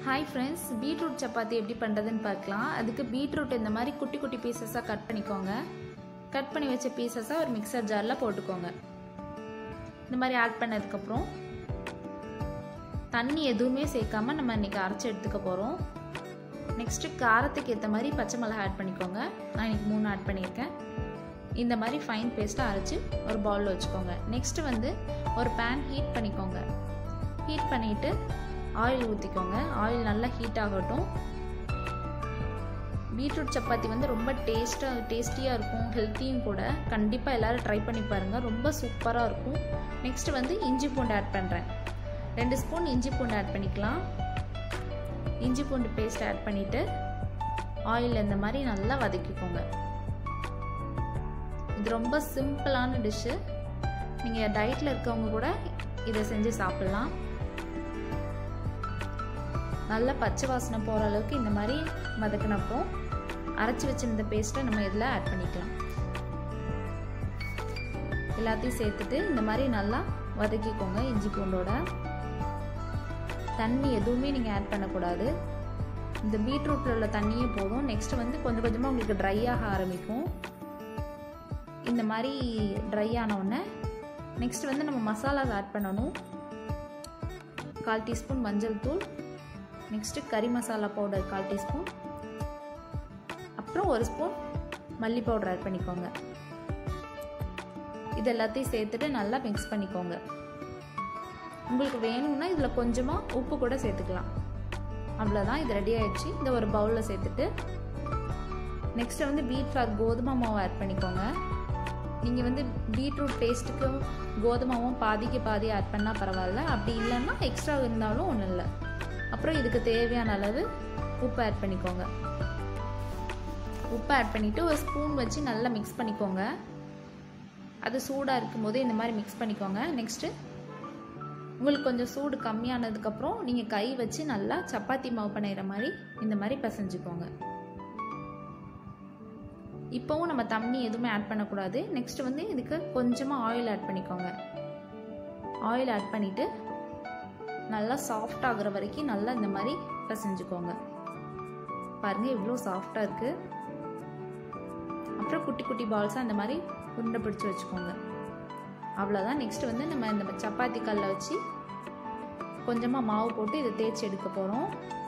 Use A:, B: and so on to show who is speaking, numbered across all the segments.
A: hi friends beetroot chapati எப்படி பண்ணுறதுன்னு பார்க்கலாம் அதுக்கு பீட்ரூட் இந்த மாதிரி குட்டி குட்டி பீசஸாக கட் பண்ணிக்கோங்க கட் பண்ணி வச்ச பீசஸாக ஒரு மிக்சர் ஜாரில் போட்டுக்கோங்க இந்த மாதிரி ஆட் பண்ணதுக்கப்புறம் தண்ணி எதுவுமே சேர்க்காம நம்ம இன்றைக்கி அரைச்சி எடுத்துக்க போகிறோம் நெக்ஸ்ட்டு காரத்துக்கு ஏற்ற மாதிரி பச்சை மிளகா ஆட் பண்ணிக்கோங்க நான் இன்றைக்கி மூணு ஆட் பண்ணியிருக்கேன் இந்த மாதிரி ஃபைன் பேஸ்ட்டாக அரைச்சி ஒரு பவுலில் வச்சுக்கோங்க நெக்ஸ்ட்டு வந்து ஒரு பேன் ஹீட் பண்ணிக்கோங்க ஹீட் பண்ணிவிட்டு ஆயில் ஊற்றிக்கோங்க ஆயில் நல்லா ஹீட் ஆகட்டும் பீட்ரூட் சப்பாத்தி வந்து ரொம்ப டேஸ்ட்டாக டேஸ்டியாக இருக்கும் ஹெல்த்தியும் கூட கண்டிப்பாக எல்லோரும் ட்ரை பண்ணி பாருங்கள் ரொம்ப சூப்பராக இருக்கும் நெக்ஸ்ட்டு வந்து இஞ்சி பூண்டு ஆட் பண்ணுறேன் ரெண்டு ஸ்பூன் இஞ்சி பூண்டு ஆட் பண்ணிக்கலாம் இஞ்சி பூண்டு பேஸ்ட் ஆட் பண்ணிவிட்டு ஆயில் இந்த மாதிரி நல்லா வதக்கிக்கோங்க இது ரொம்ப சிம்பிளான டிஷ்ஷு நீங்கள் டயட்டில் இருக்கவங்க கூட இதை செஞ்சு சாப்பிட்லாம் நல்ல பச்சை வாசனை போகிற அளவுக்கு இந்த மாதிரி வதக்கினப்போ அரைச்சி வச்சிருந்த பேஸ்ட்டை நம்ம இதில் ஆட் பண்ணிக்கலாம் எல்லாத்தையும் சேர்த்துட்டு இந்த மாதிரி நல்லா வதக்கிக்கோங்க இஞ்சி பூண்டோட தண்ணி எதுவுமே நீங்கள் ஆட் பண்ணக்கூடாது இந்த பீட்ரூட்டில் உள்ள தண்ணியே போதும் நெக்ஸ்ட் வந்து கொஞ்சம் கொஞ்சமாக உங்களுக்கு ட்ரை ஆக ஆரம்பிக்கும் இந்த மாதிரி ட்ரை ஆனவுடனே நெக்ஸ்ட் வந்து நம்ம மசாலாஸ் ஆட் பண்ணணும் கால் டீஸ்பூன் மஞ்சள் தூள் நெக்ஸ்ட்டு கறி மசாலா பவுடர் கால் டீஸ்பூன் அப்புறம் ஒரு ஸ்பூன் மல்லி பவுடர் ஆட் பண்ணிக்கோங்க இது எல்லாத்தையும் சேர்த்துட்டு நல்லா மிக்ஸ் பண்ணிக்கோங்க உங்களுக்கு வேணும்னா இதில் கொஞ்சமாக உப்பு கூட சேர்த்துக்கலாம் அவ்வளோதான் இது ரெடி ஆயிடுச்சு இந்த ஒரு பவுலில் சேர்த்துட்டு நெக்ஸ்ட்டு வந்து பீட் ஃப்ளார் கோதுமை மாவு ஆட் பண்ணிக்கோங்க நீங்கள் வந்து பீட்ரூட் பேஸ்ட்டுக்கும் கோதுமாவும் பாதிக்கு பாதி ஆட் பண்ணால் பரவாயில்ல அப்படி இல்லைன்னா எக்ஸ்ட்ரா இருந்தாலும் ஒன்றும் இல்லை அப்புறம் இதுக்கு தேவையான அளவு உப்பு ஆட் பண்ணிக்கோங்க உப்பு ஆட் பண்ணிவிட்டு ஒரு ஸ்பூன் வச்சு நல்லா மிக்ஸ் பண்ணிக்கோங்க அது சூடாக இருக்கும்போது இந்த மாதிரி மிக்ஸ் பண்ணிக்கோங்க நெக்ஸ்ட்டு உங்களுக்கு கொஞ்சம் சூடு கம்மியானதுக்கப்புறம் நீங்கள் கை வச்சு நல்லா சப்பாத்தி மாவு பண்ணிடுற மாதிரி இந்த மாதிரி பசைஞ்சுக்கோங்க இப்போவும் நம்ம தண்ணி எதுவுமே ஆட் பண்ணக்கூடாது நெக்ஸ்ட் வந்து இதுக்கு கொஞ்சமாக ஆயில் ஆட் பண்ணிக்கோங்க ஆயில் ஆட் பண்ணிவிட்டு நல்லா சாஃப்ட் ஆகுற வரைக்கும் நல்லா இந்த மாதிரி பசைஞ்சுக்கோங்க பாருங்கள் இவ்வளோ சாஃப்டாக இருக்குது அப்புறம் குட்டி குட்டி பால்ஸாக இந்த மாதிரி உருண்டை பிடிச்சி வச்சுக்கோங்க அவ்வளோதான் நெக்ஸ்ட் வந்து நம்ம இந்த சப்பாத்தி கல்லை வச்சு கொஞ்சமாக மாவு போட்டு இதை தேய்ச்சி எடுக்க போகிறோம்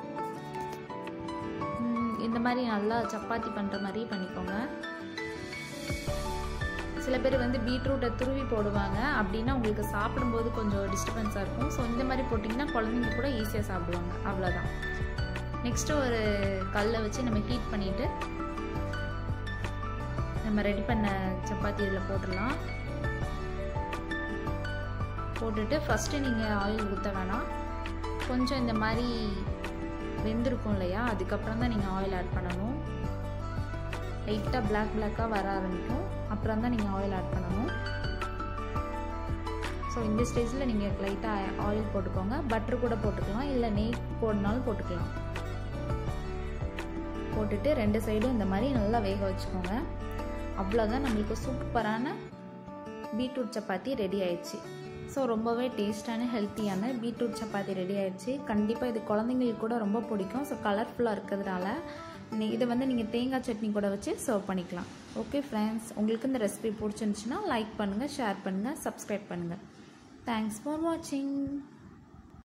A: இந்த மாதிரி நல்லா சப்பாத்தி பண்ணுற மாதிரி பண்ணிக்கோங்க சில பேர் வந்து பீட்ரூட்டை துருவி போடுவாங்க அப்படின்னா உங்களுக்கு சாப்பிடும்போது கொஞ்சம் டிஸ்டர்பன்ஸாக இருக்கும் ஸோ இந்த மாதிரி போட்டிங்கன்னா குழந்தைங்க கூட ஈஸியாக சாப்பிடுவாங்க அவ்வளோதான் நெக்ஸ்ட்டு ஒரு கல்லை வச்சு நம்ம ஹீட் பண்ணிவிட்டு நம்ம ரெடி பண்ண சப்பாத்தி இதில் போட்டுடலாம் போட்டுட்டு ஃபஸ்ட்டு நீங்கள் ஆயில் ஊற்ற வேணாம் கொஞ்சம் இந்த மாதிரி வெந்திருக்கும் இல்லையா அதுக்கப்புறம் தான் நீங்கள் ஆயில் ஆட் பண்ணணும் லைட்டாக பிளாக் பிளாக்காக வர ஆரம்பிக்கும் அப்புறம் தான் நீங்கள் ஆயில் ஆட் பண்ணணும் ஸோ இந்த ஸ்டேஜில் நீங்கள் லைட்டாக ஆயில் போட்டுக்கோங்க பட்டர் கூட போட்டுக்கலாம் இல்லை நெய் போடனாலும் போட்டுக்கலாம் போட்டுட்டு ரெண்டு சைடும் இந்த மாதிரி நல்லா வேக வச்சுக்கோங்க அவ்வளோதான் நம்மளுக்கு சூப்பரான பீட்ரூட் சப்பாத்தி ரெடி ஆயிடுச்சு ஸோ ரொம்பவே டேஸ்டான ஹெல்த்தியான பீட்ரூட் சப்பாத்தி ரெடி ஆயிடுச்சு கண்டிப்பாக இது குழந்தைங்களுக்கு கூட ரொம்ப பிடிக்கும் ஸோ கலர்ஃபுல்லாக இருக்கிறதுனால இதை வந்து நீங்கள் தேங்காய் சட்னி கூட வச்சு சர்வ் பண்ணிக்கலாம் ஓகே ஃப்ரெண்ட்ஸ் உங்களுக்கு இந்த ரெசிபி பிடிச்சிருந்துச்சுன்னா லைக் பண்ணுங்கள் ஷேர் பண்ணுங்கள் சப்ஸ்கிரைப் பண்ணுங்கள் தேங்க்ஸ் ஃபார் வாட்சிங்